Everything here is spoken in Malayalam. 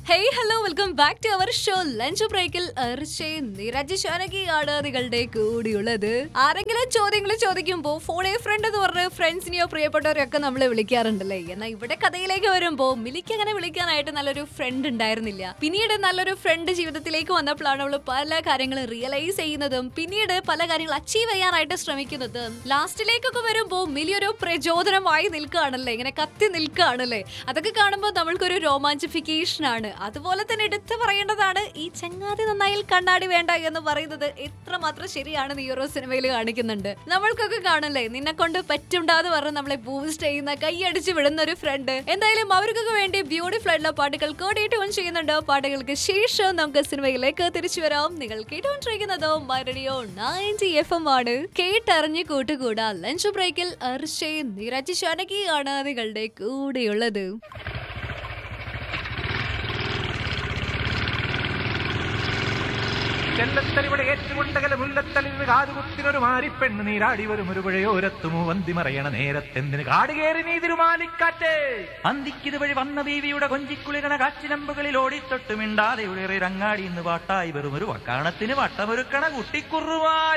hey hello welcome back to our show lunch ബ്രേക്കിൽ അർച്ചയും നിരജ് ശാനകിയാണ് നിങ്ങളുടെ കൂടിയുള്ളത് ആരെങ്കിലും ചോദ്യങ്ങൾ ചോദിക്കുമ്പോൾ ഫോണേ ഫ്രണ്ട് എന്ന് പറഞ്ഞ് ഫ്രണ്ട്സിനെയോ പ്രിയപ്പെട്ടവരെയൊക്കെ നമ്മൾ വിളിക്കാറുണ്ടല്ലേ എന്നാൽ ഇവിടെ കഥയിലേക്ക് വരുമ്പോൾ മിലിക്ക് അങ്ങനെ വിളിക്കാനായിട്ട് നല്ലൊരു ഫ്രണ്ട് ഉണ്ടായിരുന്നില്ല പിന്നീട് നല്ലൊരു ഫ്രണ്ട് ജീവിതത്തിലേക്ക് വന്നപ്പോഴാണ് അവള് പല കാര്യങ്ങളും റിയലൈസ് ചെയ്യുന്നതും പിന്നീട് പല കാര്യങ്ങൾ അച്ചീവ് ചെയ്യാനായിട്ട് ശ്രമിക്കുന്നതും ലാസ്റ്റിലേക്കൊക്കെ വരുമ്പോൾ മിലി ഒരു പ്രചോദനമായി നിൽക്കുകയാണല്ലേ ഇങ്ങനെ കത്തി നിൽക്കുകയാണല്ലേ അതൊക്കെ കാണുമ്പോൾ നമ്മൾക്കൊരു രോമാഞ്ചിഫിക്കേഷൻ ആണ് അതുപോലെ തന്നെ എടുത്തു പറയേണ്ടതാണ് ഈ ചങ്ങാതി നന്നായിൽ കണ്ണാടി വേണ്ട എന്ന് പറയുന്നത് എത്രമാത്രം ശരിയാണെന്ന് ഈ ഒരു സിനിമയിൽ കാണിക്കുന്നുണ്ട് നമ്മൾക്കൊക്കെ കാണല്ലേ നിന്നെ കൊണ്ട് പറ്റുണ്ടാന്ന് പറഞ്ഞ് നമ്മളെ ബൂസ്റ്റ് ചെയ്യുന്ന കൈയടിച്ച് വിടുന്ന ഒരു ഫ്രണ്ട് എന്തായാലും അവർക്കൊക്കെ വേണ്ടി ബ്യൂട്ടിഫുൾ ആയിട്ടുള്ള പാട്ടുകൾ കോഡിയേറ്റ് ഓൺ ചെയ്യുന്നുണ്ട് പാട്ടുകൾക്ക് ശേഷം നമുക്ക് സിനിമയിലേക്ക് തിരിച്ചു വരാം നിങ്ങൾ കേട്ടുകൊണ്ടിരിക്കുന്നതോ മരടിയോ നയൻറ്റി എഫ് എം ആണ് കേട്ടറിഞ്ഞ് കൂട്ടുകൂടാ ലഞ്ച് ബ്രേക്കിൽ അർഷയും നിരജ് ശാനകിയാണ് നിങ്ങളുടെ കൂടെയുള്ളത് ചെല്ലത്തലിവിടെ ഏറ്റുകൊണ്ടകല മുല്ലത്തലിന് കാതുകുത്തിനൊരു മാരിപ്പെണ്ണ് നീരാടി വരും ഒരു പുഴയോരത്തുമു വന്തി മറയണ നേരത്തെന്തിന് കാടുകേറി നീ തിരുമാലിക്കാറ്റ് അന്തിക്കിത് വഴി വന്ന ബീവിയുടെ കൊഞ്ചിക്കുളികണ കാച്ചിലമ്പുകളിൽ ഓടിത്തൊട്ട് മിണ്ടാതെ ഉയറി രങ്ങാടി ഇന്ന് പാട്ടായി വെറും ഒരു വക്കാണത്തിന് വട്ടമൊരുക്കണ കുട്ടിക്കുറുവാൽ